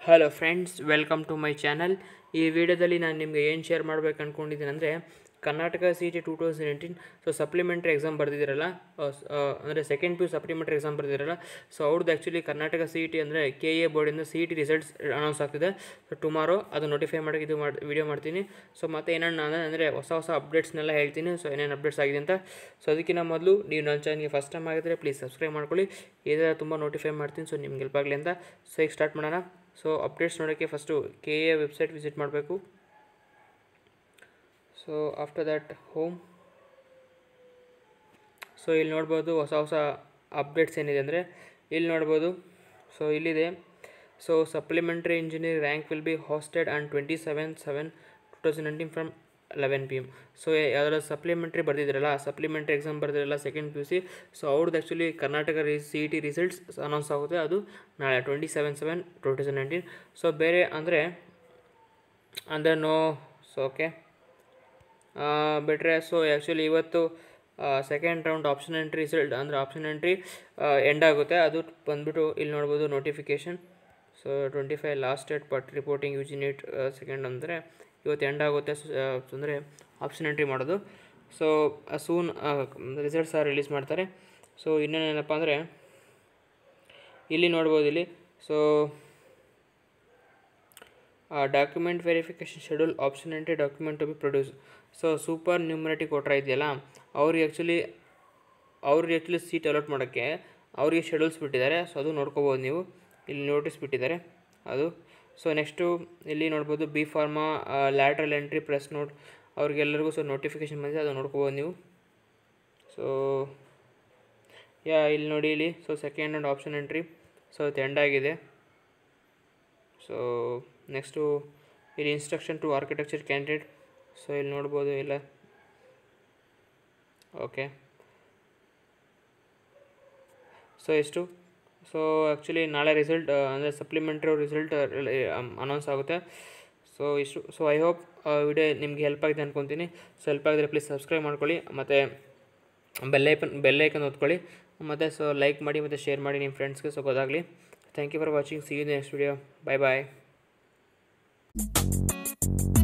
hello friends welcome to my channel ಈ ವಿಡಿಯೋದಲ್ಲಿ ನಾನು ನಿಮಗೆ ಏನು ಶೇರ್ ಮಾಡ್ಬೇಕು ಅಂದ್ಕೊಂಡಿದ್ದೀನಿ ಅಂದರೆ Karnataka C T two thousand eighteen so supplementary exam ಬರೆದಿದ್ದೀರಲ್ಲ ಅಂದರೆ second P U supplementary exam ಬರೆದಿರಲ್ಲ ಸೊ ಅವ್ರದ್ದು ಆ್ಯಕ್ಚುಲಿ ಕರ್ನಾಟಕ ಸಿ ಟಿ ಅಂದರೆ ಕೆ ಎ ಬೋರ್ಡಿಂದ ಸಿ ಟಿ ರಿಸಲ್ಟ್ಸ್ ಅನೌನ್ಸ್ ಆಗ್ತಿದೆ ಸೊ ಟುಮಾರೋ ಅದು ನೋಟಿಫೈ ಮಾಡೋಕ್ಕೆ ಇದು ಮಾಡಿ ವಿಡಿಯೋ ಮಾಡ್ತೀನಿ ಸೊ ಮತ್ತೆ ಏನೇನು ನಾನು ಅಂದರೆ ಹೊಸ ಹೊಸ ಅಪ್ಡೇಟ್ಸ್ನೆಲ್ಲ ಹೇಳ್ತೀನಿ ಸೊ ಏನೇನು ಅಪ್ಡೇಟ್ಸ್ ಆಗಿದೆ ಅಂತ ಸೊ ಅದಕ್ಕಿಂತ ಮೊದಲು ನೀವು ನನ್ನ ಚಾನಲ್ಗೆ ಫಸ್ಟ್ ಟೈಮ್ ಆಗಿದ್ರೆ ಪ್ಲೀಸ್ ಸಬ್ಸ್ಕ್ರೈಬ್ ಮಾಡ್ಕೊಳ್ಳಿ ಇದರ ತುಂಬ ನೋಟಿಫೈ ಮಾಡ್ತೀನಿ ಸೊ ನಿಮ್ಗೆ ಹೆಲ್ಪ್ ಆಗಲಿ ಅಂತ ಸೊ ಈಗ ಸ್ಟಾರ್ಟ್ ಮಾಡೋಣ ಸೊ ಅಪ್ಡೇಟ್ಸ್ ನೋಡೋಕ್ಕೆ first K A website visit ಮಾಡಬೇಕು so after that home so ಇಲ್ಲಿ ನೋಡ್ಬೋದು ಹೊಸ ಹೊಸ ಅಪ್ಡೇಟ್ಸ್ ಏನಿದೆ ಅಂದರೆ ಇಲ್ಲಿ ನೋಡ್ಬೋದು ಸೊ ಇಲ್ಲಿದೆ so supplementary engineer rank will be hosted on twenty seven seven two thousand nineteen from eleven P M so ಯಾವ್ದಾದ್ರು ಸಪ್ಲಿಮೆಂಟ್ರಿ ಬರ್ದಿದ್ರಲ್ಲ ಸಪ್ಲಿಮೆಂಟ್ರಿ ಎಕ್ಸಾಮ್ ಬರ್ದಿರಲ್ಲ second P U C so ಅವ್ರದ್ದು ಆ್ಯಕ್ಚುಲಿ ಕರ್ನಾಟಕ ರಿ C E T results announce ಆಗುತ್ತೆ ಅದು ನಾಳೆ twenty seven seven two thousand nineteen so ಬೇರೆ ಅಂದರೆ ಅಂದರೆ ನೋ ಸೊ ಓಕೆ ಬಿಟ್ಟರೆ ಸೊ ಆ್ಯಕ್ಚುಲಿ ಇವತ್ತು second round option entry result ಅಂದರೆ ಆಪ್ಷನ್ ಎಂಟ್ರಿ ಎಂಡ್ ಆಗುತ್ತೆ ಅದು ಬಂದುಬಿಟ್ಟು ಇಲ್ಲಿ ನೋಡ್ಬೋದು notification so twenty five last date but reporting UG NEET second ಅಂದರೆ ಇವತ್ತು ಎಂಡ್ ಆಗುತ್ತೆ ಅಂದರೆ ಆಪ್ಷನ್ ಎಂಟ್ರಿ ಮಾಡೋದು ಸೊ ಸೂನ್ ರಿಸಲ್ಟ್ಸ್ ರಿಲೀಸ್ ಮಾಡ್ತಾರೆ ಸೊ ಇನ್ನೇನೇನಪ್ಪ ಅಂದರೆ ಇಲ್ಲಿ ನೋಡ್ಬೋದು ಇಲ್ಲಿ so document verification schedule option entry document to be produce so super numeric voter ಇದೆಯಲ್ಲ ಅವ್ರಿಗೆ ಆ್ಯಕ್ಚುಲಿ ಅವ್ರಿಗೆ ಆ್ಯಕ್ಚುಲಿ ಸೀಟ್ ಅಲಾಟ್ ಮಾಡೋಕ್ಕೆ ಅವರಿಗೆ ಶೆಡ್ಯೂಲ್ಸ್ ಬಿಟ್ಟಿದ್ದಾರೆ ಸೊ ಅದು ನೋಡ್ಕೋಬೋದು ನೀವು ಇಲ್ಲಿ ನೋಟಿಸ್ ಬಿಟ್ಟಿದ್ದಾರೆ ಅದು ಸೊ ನೆಕ್ಸ್ಟು ಇಲ್ಲಿ ನೋಡ್ಬೋದು B pharma lateral entry press note ಅವ್ರಿಗೆಲ್ಲರಿಗೂ ಸೊ ನೋಟಿಫಿಕೇಷನ್ ಬಂದಿದೆ ಅದು ನೋಡ್ಕೋಬೋದು ನೀವು ಸೊ ಯಾ ಇಲ್ಲಿ ನೋಡಿ ಇಲ್ಲಿ so second and option entry so ಇದು ಎಂಡ್ ಆಗಿದೆ ಸೊ ನೆಕ್ಸ್ಟು ಇಲ್ಲಿ instruction to architecture candidate so ಇಲ್ಲಿ ನೋಡ್ಬೋದು ಇಲ್ಲ ಓಕೆ ಸೊ ಎಷ್ಟು ಸೊ ಆ್ಯಕ್ಚುಲಿ ನಾಳೆ ರಿಸಲ್ಟ್ ಅಂದರೆ ಸಪ್ಲಿಮೆಂಟ್ರಿ ರಿಸಲ್ಟ್ ಅನೌನ್ಸ್ ಆಗುತ್ತೆ ಸೊ ಇಷ್ಟು ಸೊ ಐ ಹೋಪ್ ವಿಡಿಯೋ ನಿಮಗೆ ಹೆಲ್ಪ್ ಆಗಿದೆ ಅಂದ್ಕೊತೀನಿ ಸೊ ಹೆಲ್ಪ್ ಆಗಿದ್ರೆ ಪ್ಲೀಸ್ ಸಬ್ಸ್ಕ್ರೈಬ್ ಮಾಡ್ಕೊಳ್ಳಿ ಮತ್ತು ಬೆಲ್ಲೈಕನ್ ಬೆಲ್ಲೈಕನ್ ಓದ್ಕೊಳ್ಳಿ ಮತ್ತು ಸೊ ಲೈಕ್ ಮಾಡಿ ಮತ್ತು ಶೇರ್ ಮಾಡಿ ನಿಮ್ಮ ಫ್ರೆಂಡ್ಸ್ಗೆ ಸೊ ಗೊತ್ತಾಗಲಿ thank you for watching see you next video bye bye